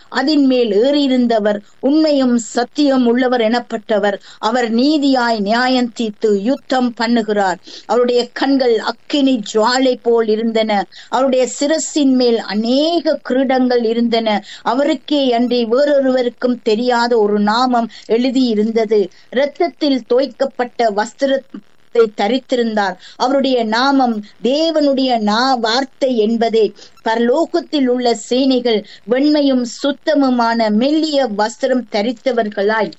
அதன் மேல் ஏறியிருந்தவர் உண்மையும் சத்தியம் உள்ளவர் எனப்பட்டவர் அவர் நீதியாய் நியாயம் தீர்த்து யுத்தம் பண்ணுகிறார் அவருடைய கண்கள் அக்கினி ஜுவாலை போல் இருந்தன அவருடைய சிரசின் மேல் அநேக கிரீடங்கள் இருந்தன அவருக்கே அன்றி வேறொருவருக்கும் தெரியாத ஒரு நாமம் எழுதியிருந்தது இரத்தத்தில் தோய்க்கப்பட்ட வஸ்திர த்தை தரித்திருந்தார் அவருடைய நாமம் தேவனுடைய நா வார்த்தை என்பதே பரலோகத்தில் உள்ள சேனைகள் வெண்மையும் சுத்தமுமான மெல்லிய வஸ்திரம் தரித்தவர்களாய்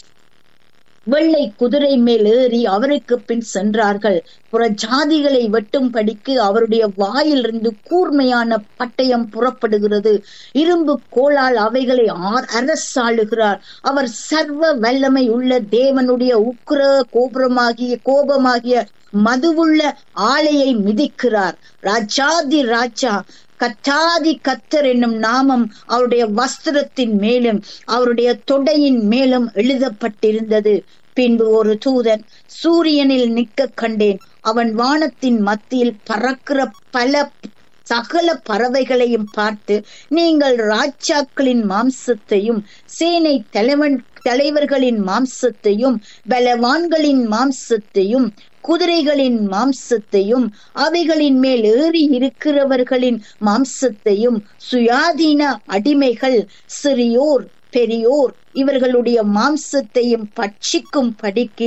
வெள்ளை குதிரை மேல் ஏறி அவருக்கு பின் சென்றார்கள் புற ஜாதிகளை வெட்டும்படிக்கு அவருடைய வாயிலிருந்து கூர்மையான பட்டயம் புறப்படுகிறது இரும்பு கோளால் அவைகளை அரசாளுகிறார் அவர் சர்வ வல்லமை உள்ள தேவனுடைய உக்கிர கோபுரமாகிய கோபமாகிய மதுவுள்ள ஆலையை மிதிக்கிறார் ராஜாதி ராஜா கத்தாதி கத்தர் என்னும் நாமம் அவருடைய வஸ்திரத்தின் மேலும் அவருடைய தொடையின் மேலும் எழுதப்பட்டிருந்தது பின்பு ஒரு தூதன் சூரியனில் நிற்க கண்டேன் அவன் வானத்தின் மத்தியில் பறக்கிற பல சகல பறவைகளையும் பார்த்து நீங்கள் ராஜாக்களின் மாம்சத்தையும் சேனை தலைவன் தலைவர்களின் மாம்சத்தையும் பலவான்களின் மாம்சத்தையும் குதிரைகளின் மாம்சத்தையும் அவைகளின் மேல் ஏறி இருக்கிறவர்களின் மாம்சத்தையும் சுயாதீன அடிமைகள் சிறியோர் பெரியோர் இவர்களுடைய மாம்சத்தையும் பட்சிக்கும் படிக்கு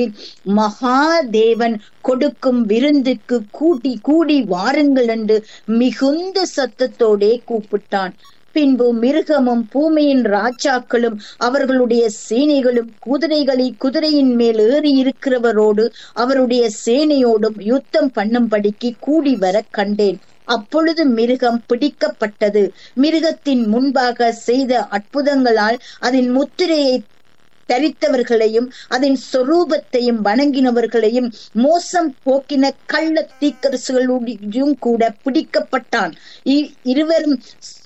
மகாதேவன் கொடுக்கும் விருந்துக்கு கூட்டி கூடி வாருங்கள் என்று மிகுந்த சத்தத்தோடே கூப்பிட்டான் பின்பு மிருகமும் பூமியின் ராஜாக்களும் அவர்களுடைய சேனைகளும் குதிரைகளை குதிரையின் மேல் ஏறி இருக்கிறவரோடு அவருடைய சேனையோடும் யுத்தம் பண்ணும்படிக்கு கூடி வர கண்டேன் அப்பொழுது மிருகம் பிடிக்கப்பட்டது மிருகத்தின் முன்பாக செய்த அற்புதங்களால் அதன் முத்திரையை தரித்தவர்களையும் அதன் சொரூபத்தையும் வணங்கினவர்களையும் மோசம் போக்கின கள்ள தீக்கரசுகளுடையும் கூட பிடிக்கப்பட்டான் இருவரும்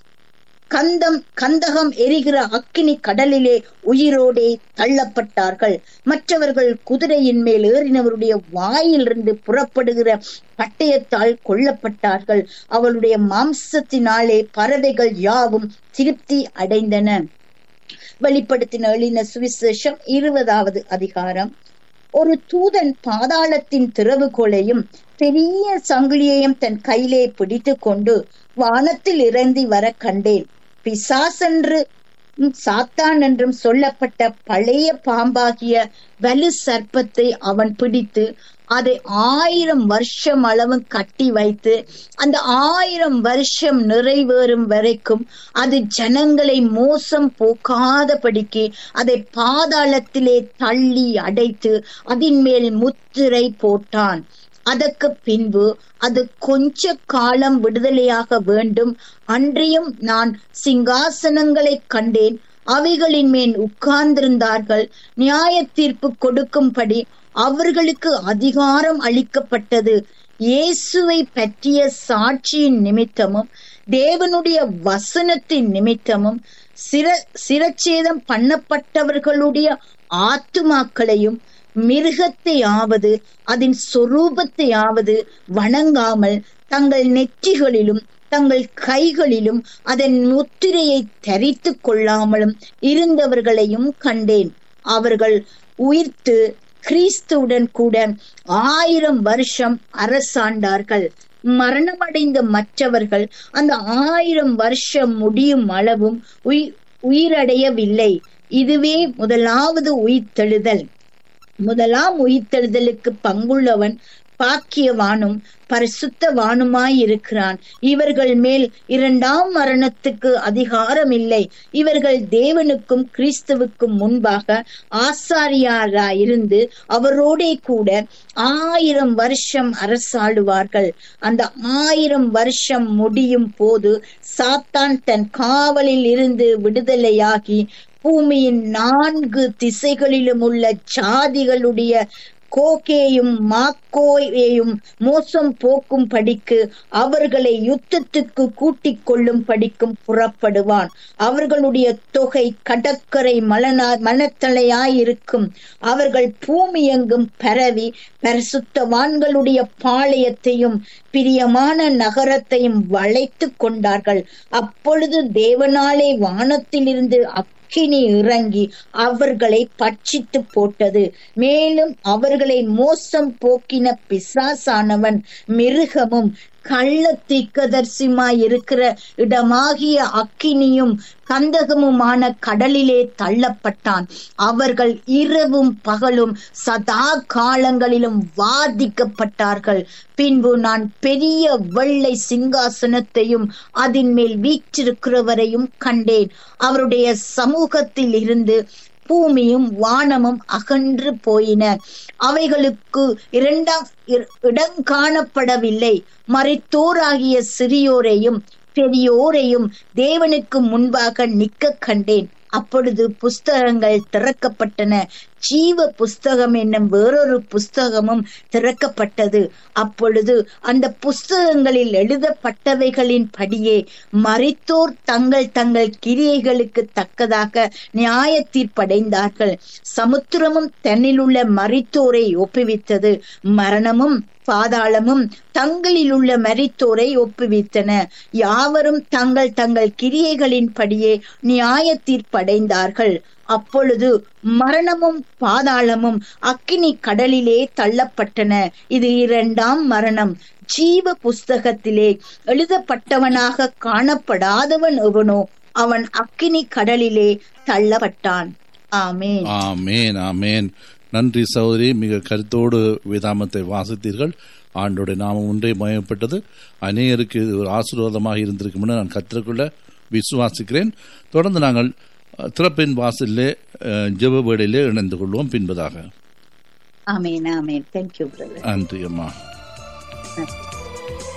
கந்தம் கந்தகம் எரிகிற அக்கினி கடலிலே உயிரோடே தள்ளப்பட்டார்கள் மற்றவர்கள் குதிரையின் மேல் ஏறினவருடைய வாயிலிருந்து புறப்படுகிற பட்டயத்தால் கொல்லப்பட்டார்கள் அவளுடைய மாம்சத்தினாலே பறவைகள் யாவும் திருப்தி அடைந்தன வெளிப்படுத்தின எழின சுவிசேஷம் இருபதாவது அதிகாரம் ஒரு தூதன் பாதாளத்தின் திறவுகோலையும் பெரிய சங்கிலியையும் தன் கையிலே பிடித்து கொண்டு வானத்தில் இறங்கி வர கண்டேன் பிசாசென்று சாத்தான் என்றும் சொல்லப்பட்ட பழைய பாம்பாகிய வலு சர்ப்பத்தை அவன் பிடித்து அதை ஆயிரம் வருஷம் அளவு கட்டி வைத்து அந்த ஆயிரம் வருஷம் நிறைவேறும் வரைக்கும் அது ஜனங்களை மோசம் போக்காதபடிக்கு அதை பாதாளத்திலே தள்ளி அடைத்து அதன் மேல் முத்திரை போட்டான் அதற்கு பின்பு அது கொஞ்ச காலம் விடுதலையாக வேண்டும் அன்றியும் நான் சிங்காசனங்களை கண்டேன் அவைகளின் மேல் உட்கார்ந்திருந்தார்கள் நியாய தீர்ப்பு கொடுக்கும்படி அவர்களுக்கு அதிகாரம் அளிக்கப்பட்டது இயேசுவை பற்றிய சாட்சியின் நிமித்தமும் தேவனுடைய வசனத்தின் நிமித்தமும் சிர சிரச்சேதம் பண்ணப்பட்டவர்களுடைய ஆத்துமாக்களையும் மிருகத்தையாவது அதன் சொரூபத்தையாவது வணங்காமல் தங்கள் நெற்றிகளிலும் தங்கள் கைகளிலும் அதன் முத்திரையை தரித்து கொள்ளாமலும் இருந்தவர்களையும் கண்டேன் அவர்கள் உயிர்த்து கிறிஸ்துவுடன் கூட ஆயிரம் வருஷம் அரசாண்டார்கள் மரணமடைந்த மற்றவர்கள் அந்த ஆயிரம் வருஷம் முடியும் அளவும் உயிர் உயிரடையவில்லை இதுவே முதலாவது உயிர்த்தெழுதல் முதலாம் உயிர்த்தெழுதலுக்கு பங்குள்ளவன் பாக்கியவானும் பரிசுத்தவானுமாயிருக்கிறான் இவர்கள் மேல் இரண்டாம் மரணத்துக்கு அதிகாரம் இல்லை இவர்கள் தேவனுக்கும் கிறிஸ்துவுக்கும் முன்பாக ஆசாரியாராயிருந்து அவரோடே கூட ஆயிரம் வருஷம் அரசாளுவார்கள் அந்த ஆயிரம் வருஷம் முடியும் போது சாத்தான் தன் காவலில் இருந்து விடுதலையாகி பூமியின் நான்கு திசைகளிலும் உள்ள ஜாதிகளுடைய கோகேயும் மாக்கோயையும் மோசம் போக்கும் படிக்கு அவர்களை யுத்தத்துக்கு கூட்டிக் கொள்ளும் படிக்கும் புறப்படுவான் அவர்களுடைய தொகை கடற்கரை மலனா மனத்தலையாயிருக்கும் அவர்கள் பூமி எங்கும் பரவி பரிசுத்தவான்களுடைய பாளையத்தையும் பிரியமான நகரத்தையும் வளைத்து கொண்டார்கள் அப்பொழுது தேவனாலே வானத்திலிருந்து அக்கினி இறங்கி அவர்களை பட்சித்து போட்டது மேலும் அவர்களை மோசம் போக்கின பிசாசானவன் மிருகமும் கள்ள தீக்கதர்சிமாய் இருக்கிற இடமாகிய அக்கினியும் கந்தகமுமான கடலிலே தள்ளப்பட்டான் அவர்கள் இரவும் பகலும் சதா காலங்களிலும் வாதிக்கப்பட்டார்கள் பின்பு நான் பெரிய வெள்ளை சிங்காசனத்தையும் அதன் மேல் வீற்றிருக்கிறவரையும் கண்டேன் அவருடைய சமூகத்தில் இருந்து பூமியும் வானமும் அகன்று போயின அவைகளுக்கு இரண்டாம் இடம் காணப்படவில்லை மறைத்தோராகிய சிறியோரையும் பெரியோரையும் தேவனுக்கு முன்பாக நிற்க கண்டேன் அப்பொழுது புஸ்தகங்கள் திறக்கப்பட்டன ஜீவ புஸ்தகம் என்னும் வேறொரு புஸ்தகமும் திறக்கப்பட்டது அப்பொழுது அந்த புஸ்தகங்களில் எழுதப்பட்டவைகளின் படியே மறித்தோர் தங்கள் தங்கள் கிரியைகளுக்கு தக்கதாக நியாய தீர்ப்படைந்தார்கள் சமுத்திரமும் தன்னிலுள்ள மறித்தோரை ஒப்புவித்தது மரணமும் பாதாளமும் தங்களில் உள்ள மரித்தோரை ஒப்புவித்தன யாவரும் தங்கள் தங்கள் கிரியைகளின் படியே நியாய தீர்ப்படைந்தார்கள் அப்பொழுது மரணமும் பாதாளமும் அக்கினி கடலிலே தள்ளப்பட்டன இது இரண்டாம் மரணம் ஜீவ புஸ்தகத்திலே எழுதப்பட்டவனாக காணப்படாதவன் எவனோ அவன் அக்கினி கடலிலே தள்ளப்பட்டான் ஆமேன் ஆமேன் ஆமேன் நன்றி சகோதரி மிக கருத்தோடு வேதாமத்தை வாசித்தீர்கள் ஆண்டோட நாமம் ஒன்றே மயப்பட்டது அநேகருக்கு இது ஒரு ஆசீர்வாதமாக இருந்திருக்கும் நான் கற்றுக்கொள்ள விசுவாசிக்கிறேன் தொடர்ந்து நாங்கள் திறப்பின் வாசலிலே ஜெப வேடையிலே இணைந்து கொள்வோம் பின்பதாக ஆமேன் ஆமேன் தேங்க்யூ பிரதர் நன்றி அம்மா நன்றி